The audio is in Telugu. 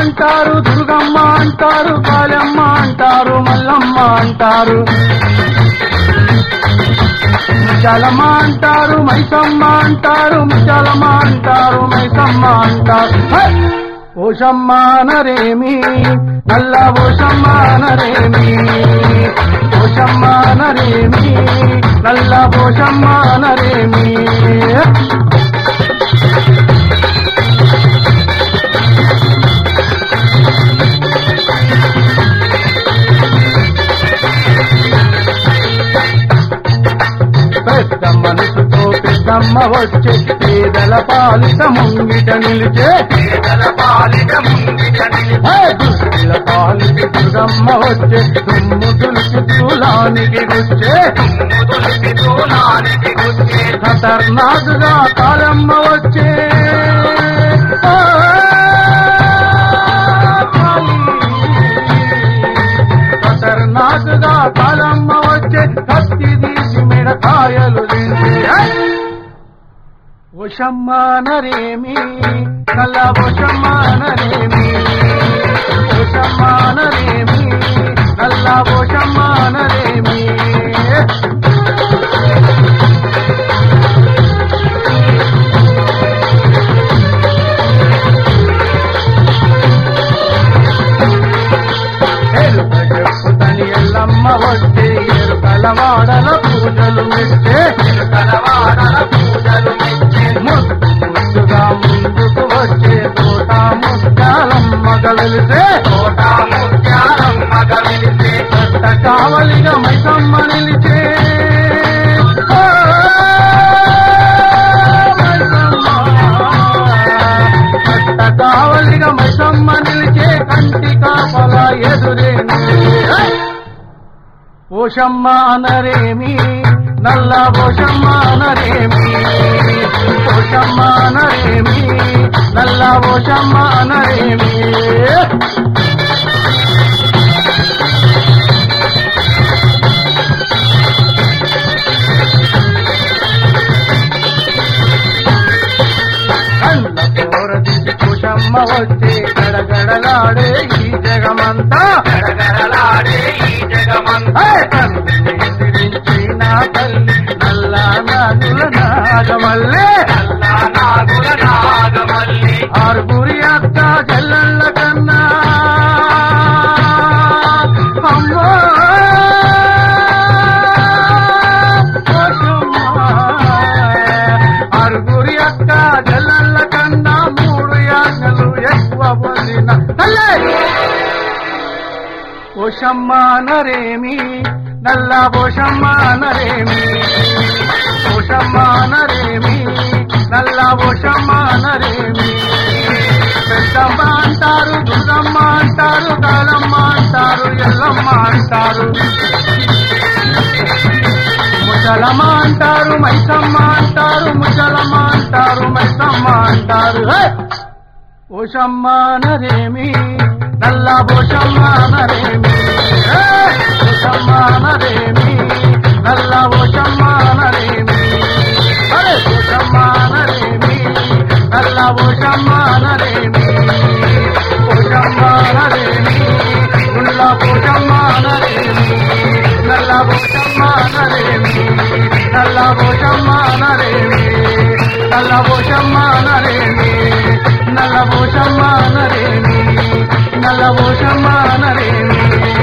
అంటారు దుర్గమ్మ అంటారు కాళమ్మ అంటారు మల్లమ్మ అంటారు ముచ్చాలమ్మ అంటారు మైసమ్మ అంటారు ముచ్చాలమ్మ అంటారు మైసమ్మ అంటారు హే! ఓషమ్మ నరేమి నల్ల ఓషమ్మ నరేమి ఓషమ్మ నరేమి నల్ల ఓషమ్మ నరేమి పెద్ద మనసుతో పెద్దమ్మ వచ్చే పేదల పాలిట ముంగిట నిలిచే పేదల పాలిట ముంగిట నిలిచి హే! దుష్టుల పాలిట దుర్గమ్మ వచ్చే దుమ్ము దులిచి దూలానికి గుచ్చే తులసి దూలానికి గుచ్చే ఖతర్నాకుగా కాలమ్మ వచ్చే ఆ, కాళీ. ఖతర్నాకుగా కాలమ్మ వచ్చే కత్తి తీసి మిడకాయలు తింటే ఉషమ్మ నరేమి నల్ల ఉషమ్మ నరేమి ఉషమ్మ నరేమి నల్ల ఉషమ్మ నరేమి ఎరుక చెప్పుతని ఎల్లమ్మ వచ్చే ఎరుకల వాడల పూజలు మెచ్చే కలవాడల పూజలు మెచ్చే ముద్దు ముద్దుగా ముందుకు వచ్చే తోట ముత్యాలమ్మ గలిసే తోట ముత్యాలమ్మ గవిలిసే కట్ట కావలిగా మైసమ్మ నిలిచే ఓ, మైసమ్మ. కట్ట కావలిగా మైసమ్మ నిలిచే కంటి కాపల ఎదురే నిలిచే. ఓషమ్మ అనరేమి నల్ల ఓషమ్మ అనరేమి ఓషమ్మ అనరేమి నల్ల ఓషమ్మ అనరేమి కళ్ళ కోరదిసి కుషమ్మ వచ్చి గడగడలాడే ఈ జగమంతా గడగడలాడే ఈ జగమంతా హే! కన్నులు ఎదిరించి నా తల్లి నల్ల నాగుల నాగమల్లే నల్ల నాగుల నాగమల్లి ఆరుగురి అక్క చెల్లెళ్ళ కన్నా అమ్మో ఓషమ్మ. ఆరుగురి అక్క చెల్లెళ్ళ కన్నా మూడు యాజ్ఞలు ఎక్కువ పొందిన తల్లే ఓషమ్మ నరేమి నల్ల ఓషమ్మ నరేమి ఓషమ్మ నరేమి నల్ల ఓషమ్మ నరేమి పెద్దమ్మ అంటారు దుర్గమ్మ అంటారు కాలమ్మ అంటారు ఎల్లమ్మ అంటారు ముసలమ్మ అంటారు మైసమ్మ అంటారు ముసలమ్మ అంటారు మైసమ్మ అంటారు హే! ఓషమ్మ నరేమి నల్ల ఓషమ్మ నరేమి హే! ఓషమ్మ నరేమి నల్ల ఓషమ్మ నరేమి అరే ఓషమ్మ నరేమి నల్ల ఓషమ్మ నరేమి ఓషమ్మ నరేమి నల్ల ఓషమ్మ నరేమి నల్ల ఓషమ్మ నరేమి నల్ల ఓషమ్మ నరేమి నల్ల ఓషమ్మ నరేమి నల్ల ఓషమ్మ నరేమి నల్ల ఓషమ్మ నరేమి